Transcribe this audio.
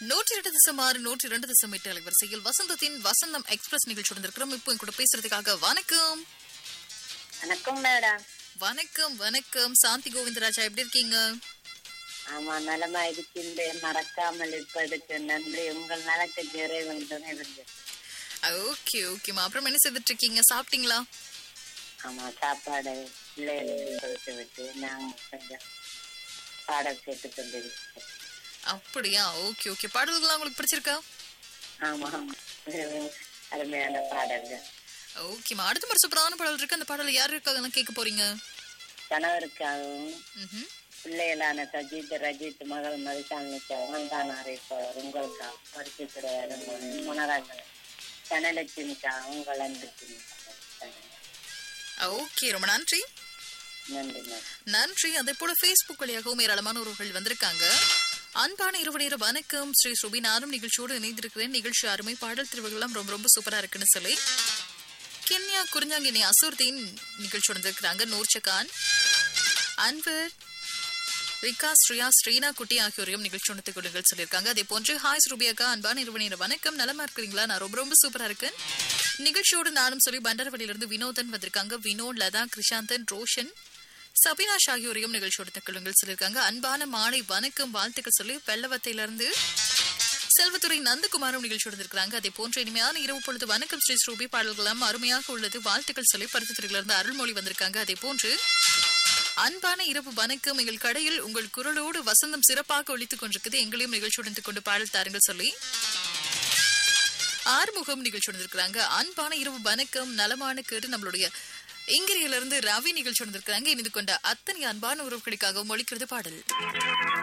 நூற்றி இரண்டு தசம் ஆறு நூற்றி இரண்டு தசம் எட்டு அலைவரிசையில் வசந்தத்தின் வசந்தம் எக்ஸ்பிரஸ் நிகழ்ச்சி வந்திருக்கிறோம் இப்போ என் கூட பேசுறதுக்காக வணக்கம் வணக்கம் மேடம் வணக்கம் வணக்கம் சாந்தி கோவிந்தராஜா எப்படி இருக்கீங்க ஆமா நலமா இருக்கின்றேன் மறக்காமல் இருப்பதற்கு நன்றி உங்கள் நலத்துக்கு இறைவன் துணை இருந்து ஓகே ஓகேமா அப்புறம் என்ன செய்துட்டு இருக்கீங்க சாப்பிட்டீங்களா ஆமா சாப்பாடு பிள்ளைகளுக்கு கொடுத்து விட்டு நாங்கள் கொஞ்சம் பாடல் கேட்டுக் கொண்டிருக்கிறோம் அப்படியா ஓகே ஓகே பாடல்கள்லாம் உங்களுக்கு பிடிச்சிருக்கா ஆமா அருமையான பாடல்கள் ஓகேமா அடுத்த முறை சூப்பரான பாடல் இருக்கு அந்த பாடல் யார் இருக்காங்க கேட்க போறீங்க கணவருக்காகவும் ம்ஹும். பிள்ளைகளான சஜித் ரஜித் மகள் மதிசாமிக்காகவும் தான் அறிவிப்பவர் உங்களுக்காகவும் பரிசு மனராஜன் தனலட்சுமிக்காகவும் உங்கள் அன்புக்கு ஓகே ரொம்ப நன்றி நன்றி மேடம் நன்றி அதே போல Facebook வழியாகவும் ஏராளமான உறவுகள் வந்திருக்காங்க அன்பான இரவு நேர வணக்கம் ஸ்ரீ சுபி நானும் நிகழ்ச்சியோடு இணைந்திருக்கிறேன் நிகழ்ச்சி அருமை பாடல் திருவுகள்லாம் ரொம்ப ரொம்ப சூப்பரா இருக்குன்னு சொல்லி கென்யா குறிஞ்சாங்கினி அசூர்தீன் நிகழ்ச்சி வந்திருக்கிறாங்க நூர்ச்சகான் அன்வர் ரிகா ஸ்ரீயா ஸ்ரீனா குட்டி ஆகியோரையும் நிகழ்ச்சி ஒன்று கொடுங்கள் சொல்லியிருக்காங்க அதே போன்று ஹாய் ஸ்ரூபியாக்கா அன்பான இரவு நேர வணக்கம் நலமா இருக்கிறீங்களா நான் ரொம்ப ரொம்ப சூப்பரா இருக்கேன் நிகழ்ச்சியோடு நானும் சொல்லி பண்டரவழியிலிருந்து வினோதன் வந்திருக்காங்க வினோத் லதா கிருஷாந்தன் ரோஷன் சபினாஷ் ஆகியோரையும் நிகழ்ச்சியோட தக்கலுங்கள் சொல்லியிருக்காங்க அன்பான மாலை வணக்கம் வாழ்த்துக்கள் சொல்லி வெள்ளவத்தையிலிருந்து செல்வத்துறை நந்தகுமாரும் நிகழ்ச்சியோடு இருக்கிறாங்க அதே போன்ற இனிமையான இரவு பொழுது வணக்கம் ஸ்ரீ ஸ்ரூபி பாடல்களாம் அருமையாக உள்ளது வாழ்த்துக்கள் சொல்லி பருத்துத்துறையிலிருந்து அருள்மொழி வந்திருக்காங்க அதே போன்று அன்பான இரவு வணக்கம் எங்கள் கடையில் உங்கள் குரலோடு வசந்தம் சிறப்பாக ஒழித்துக் கொண்டிருக்குது எங்களையும் நிகழ்ச்சியுடன் கொண்டு பாடல் தாருங்கள் சொல்லி ஆறுமுகம் நிகழ்ச்சி இருக்கிறாங்க அன்பான இரவு வணக்கம் நலமான கேட்டு நம்மளுடைய இங்கிரியிலிருந்து ரவி நிகழ்ச்சி வந்திருக்கிறாங்க இணைந்து கொண்ட அத்தனை அன்பான உறவுகளுக்காக ஒழிக்கிறது பாடல்